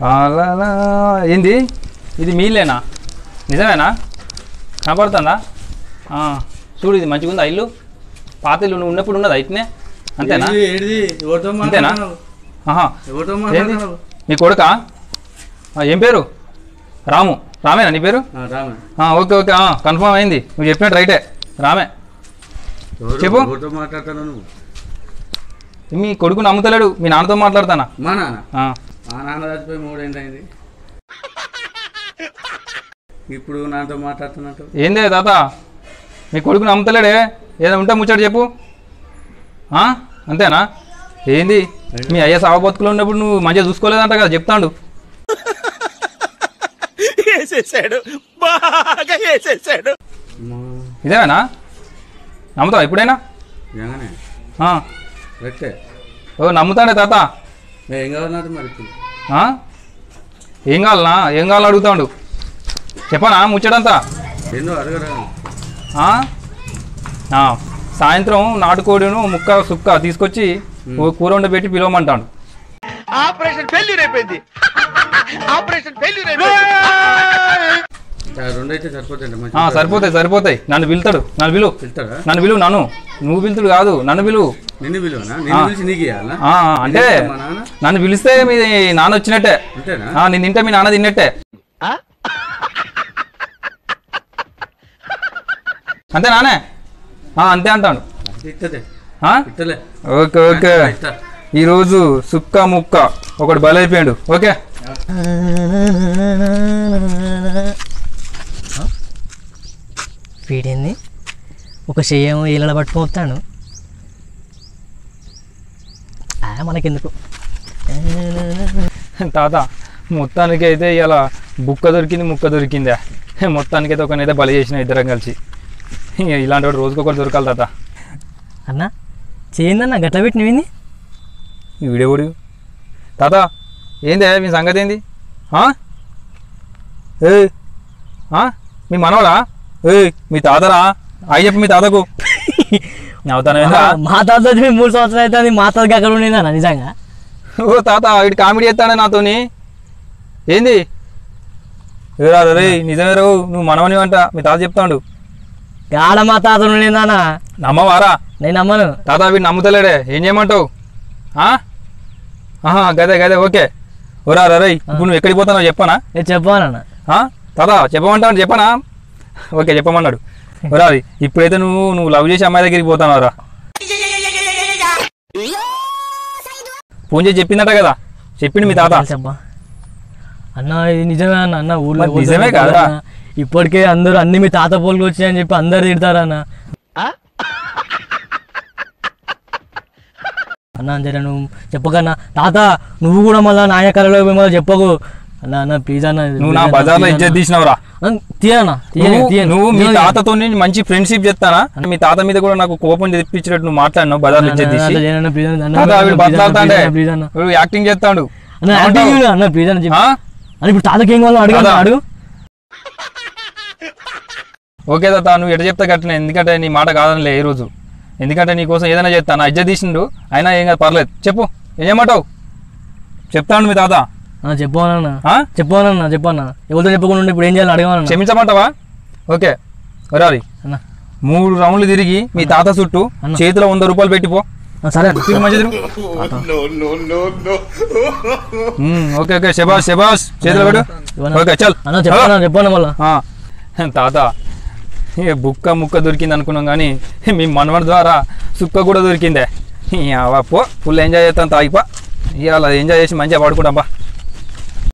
అలా ఏంది ఇది మీలేనా నిజమేనా కనపడుతుందా ఆ, చూడు ఇది మంచిగా ఉందా ఇల్లు పాత ఇల్లు నువ్వు ఉన్నప్పుడు ఉన్నదా ఇట్నే అంతేనా ఏడిది, ఏడిది? ఎవరితో అంతేనా? మాట్లాడుతున్నావు? ఆహా ఎవరితో ఏంది మాట్లాడుతున్నావు? నీ కొడుకా ఆ, ఏం పేరు రాము రామేనా నీ పేరు ఆ, రామే. ఆ, ఓకే ఓకే ఆ, కన్ఫర్మ్ అయింది నువ్వు చెప్పినట్టు రైటే రామే ఎవరు- చెప్పు. ఎవరితో మాట్లాడుతున్నావు నువ్వు మీ కొడుకు నమ్ముతలేడు మీ నాన్నతో మాట్లాడతానా మా నాన్న ఆ, మా నాన్న చచ్చిపోయి మూడేంటి అయింది ఇప్పుడు నాతో మాట్లాడుతున్నట్టు ఏందే తాత మీ కొడుకు నమ్ముతలేడే ఏదైనా ఉంటే ముచ్చట చెప్పు ఆ? అంతేనా ఏంది మీ అయ్య సావ బతుకులో ఉన్నప్పుడు నువ్వు మంచిగా చూసుకోలేదంట కదా చెప్తాడు వేసేసాడు బాగా వేసేసాడు అమ్మా, ఇదేనా నమ్ముతావా ఎప్పుడైనా నిజంగానే ఆ. కరెక్టే ఓ నమ్ముతాడే తాత ఏ, ఏం కావాలి నాతో మరి ఇప్పుడు ఆ? ఏం కావాలనా ఏం కావాలని అడుగుతాడు చెప్పనా ముచ్చటంతా ఎన్నో అడగరా ఆ? ఆ, సాయంత్రం నాటుకోడిను ముక్క సుక్క తీసుకొచ్చి ఓ కూర వండబెట్టి పిలవమంటాడు ఆపరేషన్ ఫెయిల్యూర్ అయిపోయింది ఆపరేషన్ ఫెయిల్యూర్ అయిపోయింది ఆ, రెండు అయితే సరిపోతాయండి మంచి ఆ, సరిపోతాయి సరిపోతాయి నన్ను పిలుతాడు నన్ను పిలువు వెళ్తాడా నన్ను పిలువు నన్ను నువ్వు పిలుతుడు కాదు నన్ను పిలువు నిన్ను పిలువనా నిన్ను పిలిచి నీకు ఇవ్వాలా ఆ, అంటే మా నాన్న నన్ను పిలిస్తే మీ నాన్న వచ్చినట్టే అంతేనా ఆ, నేను తింటే మీ నాన్న తిన్నట్టే అంతే నానే ఆ, అంతే అంటాడు ఇట్టదే ఆ? ఇట్టలే ఓకే ఓకే ఇట్టా ఈరోజు సుక్క ముక్క ఒకటి బలైపోయాడు ఓకే వీడింది ఒక చెయ్యేమో ఈలలో పట్టుకుపోతాను మనకెందుకు తాత మొత్తానికి అయితే ఇలా బుక్క దొరికింది ముక్క దొరికిందా మొత్తానికైతే ఒకనైతే బలి చేసిన ఇద్దరం కలిసి ఇక ఇలాంటి వాడు రోజుకొకటి దొరకాలి తాత అన్న చేయిందన్న గట్ల పెట్టినవింది ఈ వీడియోడు తాత ఏందే మీ సంగతి ఏంది ఆ? ఏయ్ ఆ? మీ మనవడా ఏయ్ మీ తాతరా అయ్యి చెప్పు మీ తాతకు అవుతానేందా మా తాత చచ్చిపోయి మూడు సంవత్సరాలు అవుతుంది మా తాతకి అక్కడ ఉండేదన్న నిజంగా ఓ తాత వీడు కామెడీ చేస్తాడే నాతోని ఏంది ఏరా రే నిజమే రావు నువ్వు మనవని అంట మీ తాత చెప్తాడు గాడ మా తాత ఉండేదన్న నమ్మవారా నేను నమ్మను తాత వీడు నమ్ముతలేడే ఏం చేయమంటావు ఆ? ఆహా గదే గదే ఓకే ఓరా రే ఇప్పుడు నువ్వు ఎక్కడికి పోతున్నావు చెప్పనా నేను చెప్పానన్న ఆ? తాత చెప్పమంటావు చెప్పనా ఓకే చెప్పమన్నాడు ఓరా అది ఇప్పుడైతే నువ్వు నువ్వు లవ్ చేసి అమ్మాయి దగ్గరికి పోతావు రా ఫోన్ చేసి చెప్పిందట కదా చెప్పిండు మీ తాత చెప్పా అన్న ఇది నిజమే అన్న అన్న ఊళ్ళో మరి ఎవరు నిజమే దొరకరు కాదురా? అన్న. ఇప్పటికే అందరూ అన్ని మీ తాత పోలికి వచ్చాయని చెప్పి అందరు తిడతారన్న అన్న జర నువ్వు చెప్పకన్నా తాత నువ్వు కూడా మళ్ళా నాయ కళలో మళ్ళీ చెప్పకు అన్న అన్న ప్లీజ్ అన్న నువ్వు నా please అన్న, బజార్లో please ఇజ్జత్ అన్న. తీసినావురా అన్న, తీయనా తీయను నువ్వు- తీయను నువ్వు మీ తీయను. తాతతో నేను మంచి ఫ్రెండ్షిప్ చేస్తానా మీ తాత మీద కూడా నాకు కోపం తెప్పించినట్టు నువ్వు మాట్లాడినావు బజార్లో అన్న, ఇచ్చేది అన్న, తీసి అట్లా చేయనన్న, please అన్న, అన్న, తాత అన్న, వీడు please అన్న, బతలాడుతాండే please అన్న, please అన్న. వీడు యాక్టింగ్ చేస్తాడు అన్న యాక్టింగ్ చేయను అన్న ప్లీజ్ అన్న చెప్పు ఆ? అని ఇప్పుడు తాతకి ఏం కావాలో అడుగు అన్న, తాత. అడుగు ఓకే తాత నువ్వు ఎట చెప్తా కట్టిన ఎందుకంటే నీ మాట కాదనిలే ఈ రోజు ఎందుకంటే నీ కోసం ఏదైనా చేస్తాను నా ఇజ్జత్ తీసిండు అయినా ఏం కాదు పర్లేదు చెప్పు ఏం చేయమంటావు చెప్తాను మీ తాత అన్న చెప్పానన్న ఆ? చెప్పానన్న చెప్పన్నా ఎవరితో చెప్పకుండా ఉంటే ఇప్పుడు ఏం చేయాలి అడగమన్న క్షమించమంటావా ఓకే ఒరాలి అన్న మూడు రౌండ్లు తిరిగి మీ తాత చుట్టూ అన్న. చేతిలో వంద రూపాయలు పెట్టిపో ఆ, సరే అన్న తిరిగి మంచిది మ్మ్, ఓకే ఓకే శబాష్ శబాష్ చేతిలో పెట్టు ఇవ్వనా? ఓకే చల్ అన్న చెప్పాను చెప్పాను మళ్ళా ఆ, తాత ఇక బుక్క ముక్క దొరికింది అనుకున్నాం కానీ మీ మనవడి ద్వారా సుక్క కూడా దొరికిందే ఇక పో ఫుల్ ఎంజాయ్ చేస్తాం తాగిపా ఇవాళ ఎంజాయ్ చేసి మంచిగా పడుకుంటాం బా